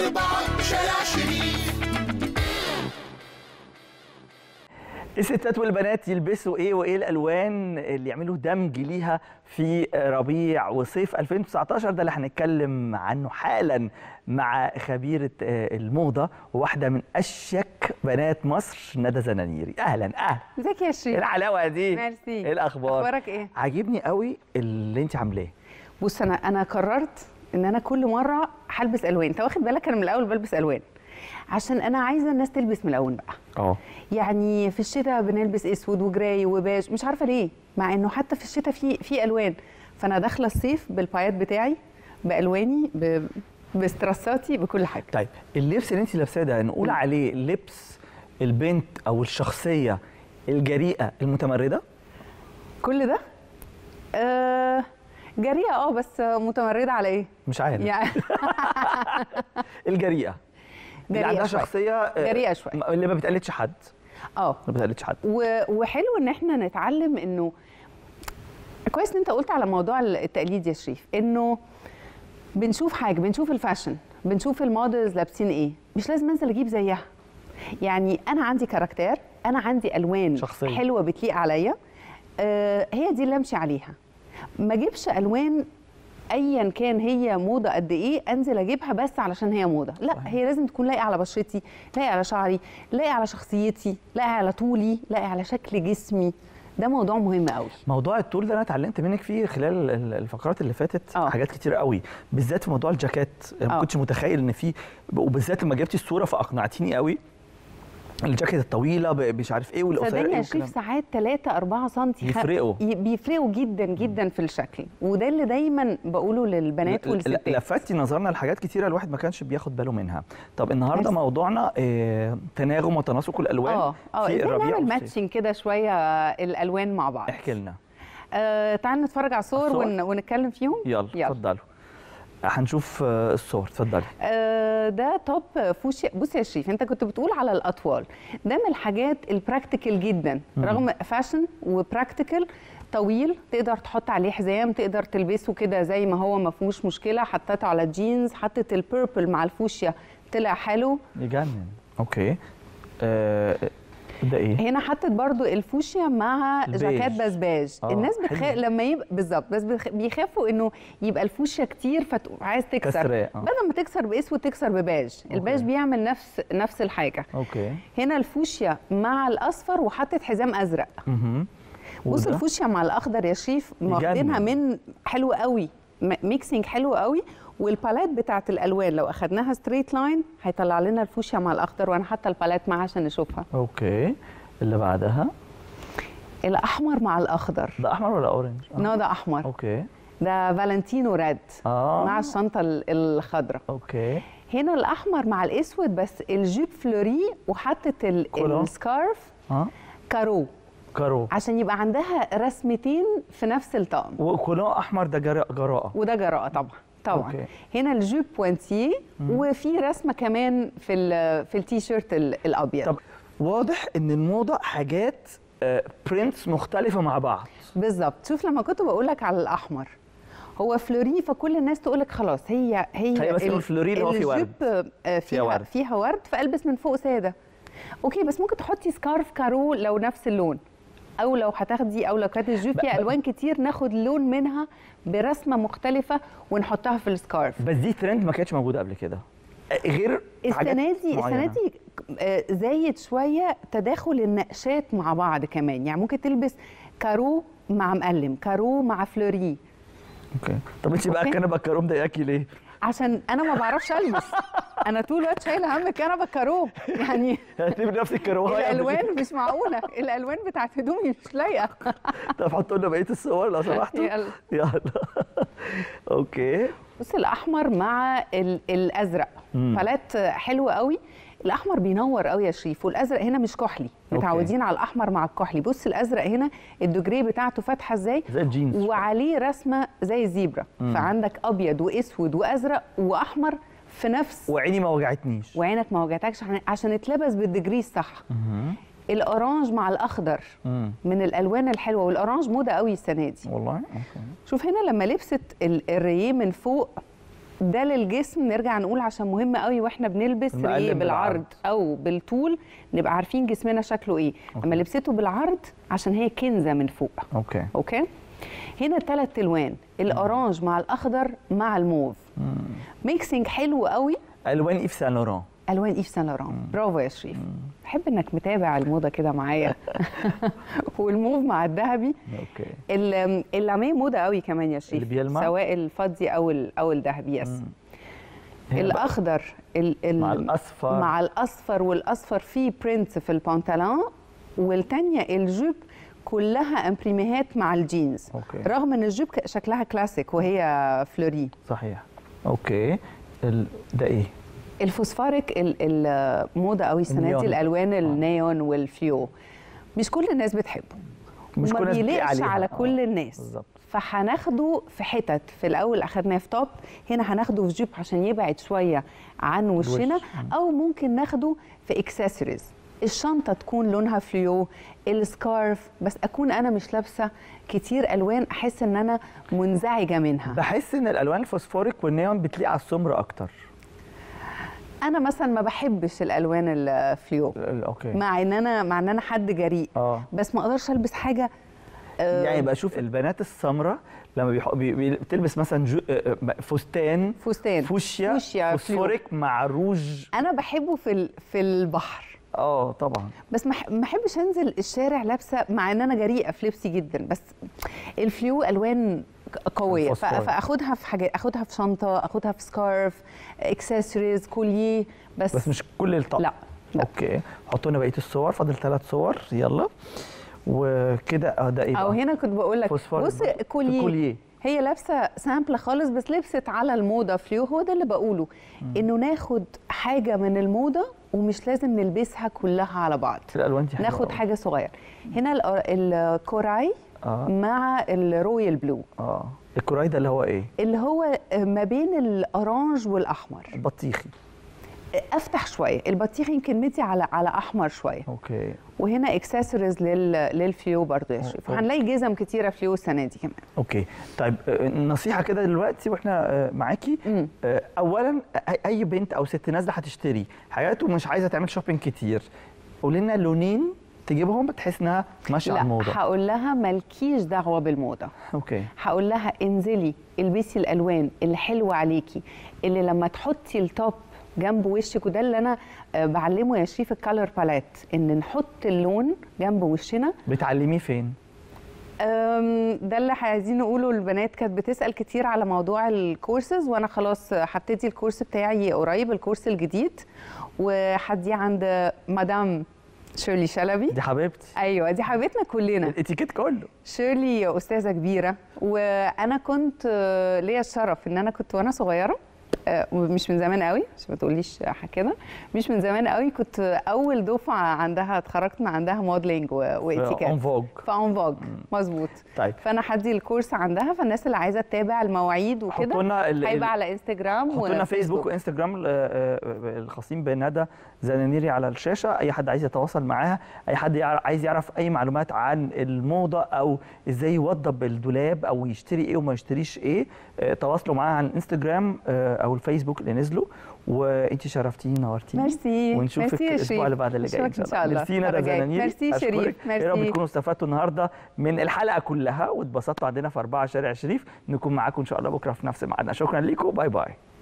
أربعة شارع شريف الستات والبنات يلبسوا ايه وايه الالوان اللي يعملوا دمج ليها في ربيع وصيف 2019 ده اللي هنتكلم عنه حالا مع خبيره آه، الموضه وواحده من اشيك بنات مصر ندى زنانيري اهلا اهلا ازيك يا ايه شريف الحلاوه دي ميرسي. ايه الاخبار اخبارك ايه عاجبني قوي اللي انت عاملاه بص انا انا قررت ان انا كل مره هلبس الوان انت واخد بالك انا من الاول بلبس الوان عشان انا عايزه الناس تلبس ملون بقى اه يعني في الشتاء بنلبس اسود وجراي وباج مش عارفه ليه مع انه حتى في الشتاء في في الوان فانا داخله الصيف بالبايات بتاعي بالواني ب... باسترساتي بكل حاجه طيب اللبس اللي انت لابساه ده نقول عليه لبس البنت او الشخصيه الجريئه المتمرده كل ده آه جريئه اه بس متمرده على ايه مش عارف يعني الجريئه اللي جريئة عندها شوية. شخصيه آه، جريئة شوية. م- اللي ما بتقلدش حد اه ما بتقلدش حد و- وحلو ان احنا نتعلم انه كويس ان انت قلت على موضوع التقليد يا شريف انه بنشوف حاجه بنشوف الفاشن بنشوف المودلز لابسين ايه مش لازم انزل اجيب زيها يعني انا عندي كاركتير انا عندي الوان شخصية. حلوه بتليق عليا آه هي دي اللي امشي عليها ما اجيبش الوان ايا كان هي موضه قد ايه انزل اجيبها بس علشان هي موضه لا صحيح. هي لازم تكون لايقه على بشرتي لايقه على شعري لايقه على شخصيتي لايقه على طولي لايقه على شكل جسمي ده موضوع مهم قوي موضوع الطول ده انا اتعلمت منك فيه خلال ال- الفقرات اللي فاتت آه. حاجات كتير قوي بالذات في موضوع الجاكيت أنا ما آه. كنتش متخيل ان في وبالذات لما جبتي الصوره فاقنعتيني قوي الجاكيت الطويله ب- مش عارف ايه والقصيره صدقني ايه يا والكلام شريف ساعات 3 4 سم يفرقوا. بيفرقوا جدا جدا في الشكل وده اللي دايما بقوله للبنات ل- ل- والستات لفتي نظرنا لحاجات كتيره الواحد ما كانش بياخد باله منها طب النهارده بس. موضوعنا آه، تناغم وتناسق الالوان اه اه في ازاي الربيع نعمل والصيف. ماتشنج كده شويه الالوان مع بعض احكي لنا آه تعال نتفرج على الصور الصور؟ ون... ونتكلم فيهم يلا يلا. اتفضلوا هنشوف آه، الصور اتفضلي آه، ده توب فوشيا بص يا شريف انت كنت بتقول على الاطوال ده من الحاجات البراكتيكال جدا رغم فاشن وبراكتيكال طويل تقدر تحط عليه حزام تقدر تلبسه كده زي ما هو ما فيهوش مشكله حطيته على الجينز حطيت البيربل مع الفوشيا طلع حلو يجنن اوكي آه، ده ايه هنا حطت برضو الفوشيا مع البيج. جاكيت بسباج آه، الناس بتخ... حلو. لما يبقى بالظبط بس بخ... بيخافوا انه يبقى الفوشيا كتير فعايز تكسر كسراه، آه. بدل ما تكسر باسود تكسر بباج الباج بيعمل نفس نفس الحاجه اوكي هنا الفوشيا مع الاصفر وحطت حزام ازرق اها بص وده؟ الفوشيا مع الاخضر يا شريف واخدينها من حلو قوي م- ميكسينج حلو قوي والباليت بتاعت الالوان لو اخدناها ستريت لاين هيطلع لنا الفوشيا مع الاخضر وانا حاطه الباليت معاها عشان نشوفها اوكي اللي بعدها الاحمر مع الاخضر ده احمر ولا اورنج آه. نو ده احمر اوكي ده فالنتينو ريد اه مع الشنطه ال- الخضراء اوكي هنا الاحمر مع الاسود بس الجيب فلوري وحطت ال- كولون. السكارف اه كارو كارو عشان يبقى عندها رسمتين في نفس الطقم وكولون احمر ده جراء جراءه وده جراءه طبعا طبعا أوكي. هنا الجيب بوانتيه وفي رسمه كمان في ال في التي شيرت ال- الابيض طب واضح ان الموضه حاجات برنتس مختلفه مع بعض بالظبط شوف لما كنت بقول لك على الاحمر هو فلوري فكل الناس تقول لك خلاص هي هي هي بس ال- الفلوري اللي هو فيه ورد. الجيب آه، فيها ورد. فيها ورد فالبس من فوق ساده اوكي بس ممكن تحطي سكارف كارو لو نفس اللون او لو هتاخدي او لو كانت الجيب فيها الوان كتير ناخد لون منها برسمه مختلفه ونحطها في السكارف بس دي ترند ما كانتش موجوده قبل كده آه، غير في حاجات السنه دي السنه معينة. دي آه، زايد شويه تداخل النقشات مع بعض كمان يعني ممكن تلبس كارو مع مقلم كارو مع فلوري اوكي طب انت بقى أوكي. الكنبه الكروم ضايقاكي ليه؟ عشان انا ما بعرفش البس انا طول الوقت شايله هم الكنبه كارو يعني هتجيبي نفس الكروهايه الالوان مش معقوله الالوان بتاعت هدومي مش لايقه طب حطوا لنا بقيه الصور لو سمحتوا يلا. يلا اوكي بص الاحمر مع ال- الازرق مم. باليت حلوه قوي الاحمر بينور قوي يا شريف والازرق هنا مش كحلي أوكي. متعودين على الاحمر مع الكحلي بص الازرق هنا الدوجري بتاعته فاتحه ازاي زي الجينز وعليه رسمه زي الزيبرا مم. فعندك ابيض واسود وازرق واحمر في نفس وعيني ما وجعتنيش وعينك ما وجعتكش عشان- عشان اتلبس بالدجري الصح مهم. الاورانج مع الاخضر مم. من الالوان الحلوه والاورانج موضه قوي السنه دي والله اوكي شوف هنا لما لبست ال- الريه من فوق ده للجسم نرجع نقول عشان مهم قوي واحنا بنلبس المقلم ايه بالعرض بالعرض. او بالطول نبقى عارفين جسمنا شكله ايه اما لبسته بالعرض عشان هي كنزه من فوق اوكي اوكي هنا ثلاث الوان الاورانج مع الاخضر مع الموف ميكسينج حلو قوي الوان ايف سان لوران الوان ايف سان لوران برافو يا شريف بحب انك متابع الموضه كده معايا والموف مع الذهبي اوكي ال- اللاميه موضه قوي كمان يا شريف اللي بيلمع؟ سواء الفضي او ال- او الذهبي يس هنا بقى الاخضر ال ال مع الأصفر. مع الاصفر والاصفر فيه برنت في البنطلون والتانية الجوب كلها امبريميهات مع الجينز أوكي. رغم ان الجوب ك- شكلها كلاسيك وهي فلوري صحيح اوكي ال... ده ايه الفوسفوريك ال- الموضه قوي السنه النيون. دي الالوان النيون والفليو مش كل الناس بتحبه مش وما كل الناس بتليق بيليقش عليها. على آه، كل الناس بالظبط. فهناخده في حتت في الاول اخدناه في توب هنا هناخده في جيب عشان يبعد شويه عن وشنا او ممكن ناخده في اكسسوارز الشنطه تكون لونها فليو السكارف بس اكون انا مش لابسه كتير الوان احس ان انا منزعجه منها بحس ان الالوان الفوسفوريك والنيون بتليق على السمر اكتر انا مثلا ما بحبش الالوان الفليو ال- اوكي مع ان انا مع ان انا حد جريء اه بس ما اقدرش البس حاجه آه، يعني بشوف البنات السمراء لما بيح... بي... بي... بتلبس مثلا جو... آه، آه، فستان فستان فوشيا فوشيا، فوسفوريك مع روج انا بحبه في ال- في البحر اه طبعا بس ما أح- ما احبش انزل الشارع لابسه مع ان انا جريئه في لبسي جدا بس الفليو الوان ق- قويه ف- الفوسفور. فاخدها في حاجات اخدها في شنطه اخدها في سكارف اكسسوارز كوليه بس, بس مش كل الطقم لا لا اوكي حطوا لنا بقيه الصور فاضل ثلاث صور يلا وكده اه ده ايه او بقى؟ هنا كنت بقول لك فوسفور بص برضه. كوليه الكوليه. هي لابسه سامبل خالص بس لبست على الموضه فليو هو ده اللي بقوله انه ناخد حاجه من الموضه ومش لازم نلبسها كلها على بعض الالوان دي حلوة ناخد أوي. حاجه صغيره هنا الأر- الكوراي اه مع الرويال بلو اه الكوراي ده اللي هو ايه اللي هو ما بين الاورانج والاحمر البطيخي افتح شويه البطيخ يمكن مدي على على احمر شويه اوكي وهنا اكسسوارز لل للفليو برضو يا شريف أوه. وهنلاقي جزم كتيره فليو السنه دي كمان اوكي طيب آه، نصيحه كده دلوقتي واحنا آه، معاكي مم. آه، اولا أي- اي بنت او ست نازله هتشتري حاجات ومش عايزه تعمل شوبينج كتير قول لنا لونين تجيبهم بتحس انها ماشيه على لا الموضه هقول لها مالكيش دعوه بالموضه اوكي هقول لها انزلي البسي الالوان اللي حلوه عليكي اللي لما تحطي التوب جنب وشك وده اللي انا آه، بعلمه يا شريف الكالر باليت ان نحط اللون جنب وشنا بتعلميه فين أم، ده اللي عايزين نقوله البنات كانت بتسال كتير على موضوع الكورسز وانا خلاص هبتدي الكورس بتاعي قريب الكورس الجديد وهديه عند مدام شيرلي شلبي دي حبيبتي ايوه دي حبيبتنا كلنا الاتيكيت كله شيرلي استاذه كبيره وانا كنت آه، ليا الشرف ان انا كنت وانا صغيره آه، ومش من زمان قوي عشان ما تقوليش ح- كده مش من زمان قوي كنت اول دفعه عندها اتخرجت من عندها موديلنج واتيكيت اون فوج في اون فوج مظبوط طيب فانا هدي الكورس عندها فالناس اللي عايزه تتابع المواعيد حطوا وكده لنا ال- ال- هيبقى على انستجرام حطوا لنا فيسبوك وانستجرام آه، آه، الخاصين بندى زنانيري على الشاشه اي حد عايز يتواصل معاها اي حد يعرف عايز يعرف اي معلومات عن الموضه او ازاي يوضب الدولاب او يشتري ايه وما يشتريش ايه آه، تواصلوا معاها على الانستجرام آه، او الفيسبوك اللي نزلوا وانت شرفتيني نورتيني ميرسي ونشوفك ميرسي يا الاسبوع شريف. اللي بعد اللي جاي أشوفك ان شاء الله ميرسي ندى المرة الجاية. زنانيري ميرسي أشكرك. شريف يا رب ميرسي تكونوا استفدتوا النهارده من الحلقه كلها واتبسطتوا عندنا في 4 شارع شريف نكون معاكم ان شاء الله بكره في نفس ميعادنا شكرا لكم باي باي